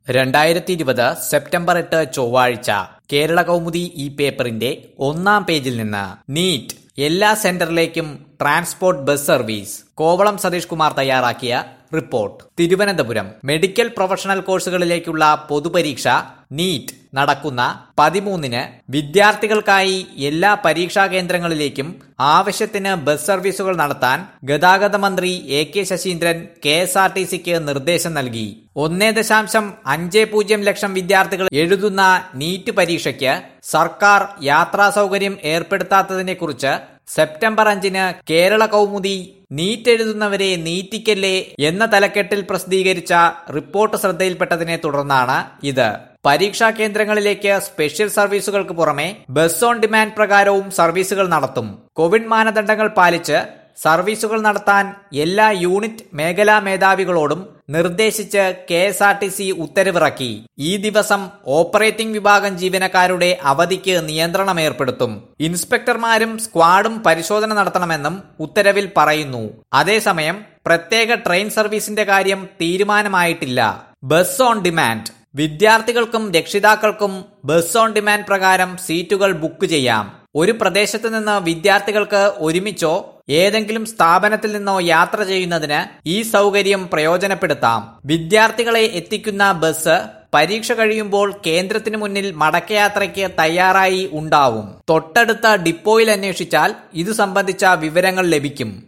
രണ്ടായിരത്തി ഇരുപത് സെപ്റ്റംബർ എട്ട് ചൊവ്വാഴ്ച കേരള കൗമുദി ഈ പേപ്പറിന്റെ ഒന്നാം പേജിൽ നിന്ന് നീറ്റ് എല്ലാ സെന്ററിലേക്കും transport bus service Kovalam Satheesh Kumar തയ്യാറാക്കിയ റിപ്പോർട്ട് തിരുവനന്തപുരം മെഡിക്കൽ പ്രൊഫഷണൽ കോഴ്സുകളിലേക്കുള്ള പൊതുപരീക്ഷ നീറ്റ് നടക്കുന്ന പതിമൂന്നിന് വിദ്യാർത്ഥികൾക്കായി എല്ലാ പരീക്ഷാ കേന്ദ്രങ്ങളിലേക്കും ആവശ്യത്തിന് ബസ് സർവീസുകൾ നടത്താൻ ഗതാഗത മന്ത്രി A K Saseendran K S R T സിക്ക് നിർദ്ദേശം നൽകി ഒന്നേ ദശാംശം അഞ്ച് പൂജ്യം ലക്ഷം വിദ്യാർത്ഥികൾ എഴുതുന്ന നീറ്റ് പരീക്ഷയ്ക്ക് സർക്കാർ യാത്രാ സൗകര്യം ഏർപ്പെടുത്താത്തതിനെക്കുറിച്ച് സെപ്റ്റംബർ അഞ്ചിന് കേരള കൗമുദി നീറ്റ് എഴുതുന്നവരെ നീറ്റിക്കല്ലേ എന്ന തലക്കെട്ടിൽ പ്രസിദ്ധീകരിച്ച റിപ്പോർട്ട് ശ്രദ്ധയിൽപ്പെട്ടതിനെ തുടർന്നാണ് ഇത് പരീക്ഷാ കേന്ദ്രങ്ങളിലേക്ക് സ്പെഷ്യൽ സർവീസുകൾക്ക് പുറമെ ബസ് ഓൺ ഡിമാൻഡ് പ്രകാരവും സർവീസുകൾ നടത്തും കോവിഡ് മാനദണ്ഡങ്ങൾ പാലിച്ച് സർവീസുകൾ നടത്താൻ എല്ലാ യൂണിറ്റ് മേഖലാ മേധാവികളോടും നിർദ്ദേശിച്ച് K S R T C ഉത്തരവിറക്കി ഈ ദിവസം ഓപ്പറേറ്റിംഗ് വിഭാഗം ജീവനക്കാരുടെ അവധിക്ക് നിയന്ത്രണം ഏർപ്പെടുത്തും ഇൻസ്പെക്ടർമാരും സ്ക്വാഡും പരിശോധന നടത്തണമെന്നും ഉത്തരവിൽ പറയുന്നു അതേസമയം പ്രത്യേക ട്രെയിൻ സർവീസിന്റെ കാര്യം തീരുമാനമായിട്ടില്ല ബസ് ഓൺ ഡിമാൻഡ് വിദ്യാർത്ഥികൾക്കും രക്ഷിതാക്കൾക്കും ബസ് ഓൺ ഡിമാൻഡ് പ്രകാരം സീറ്റുകൾ ബുക്ക് ചെയ്യാം ഒരു പ്രദേശത്ത് നിന്ന് വിദ്യാർത്ഥികൾക്ക് ഒരുമിച്ചോ ഏതെങ്കിലും സ്ഥാപനത്തിൽ നിന്നോ യാത്ര ചെയ്യുന്നതിന് ഈ സൗകര്യം പ്രയോജനപ്പെടുത്താം വിദ്യാർത്ഥികളെ എത്തിക്കുന്ന ബസ് പരീക്ഷ കഴിയുമ്പോൾ കേന്ദ്രത്തിന് മുന്നിൽ മടക്കയാത്രയ്ക്ക് തയ്യാറായി ഉണ്ടാവും തൊട്ടടുത്ത ഡിപ്പോയിൽ അന്വേഷിച്ചാൽ ഇതു സംബന്ധിച്ച വിവരങ്ങൾ ലഭിക്കും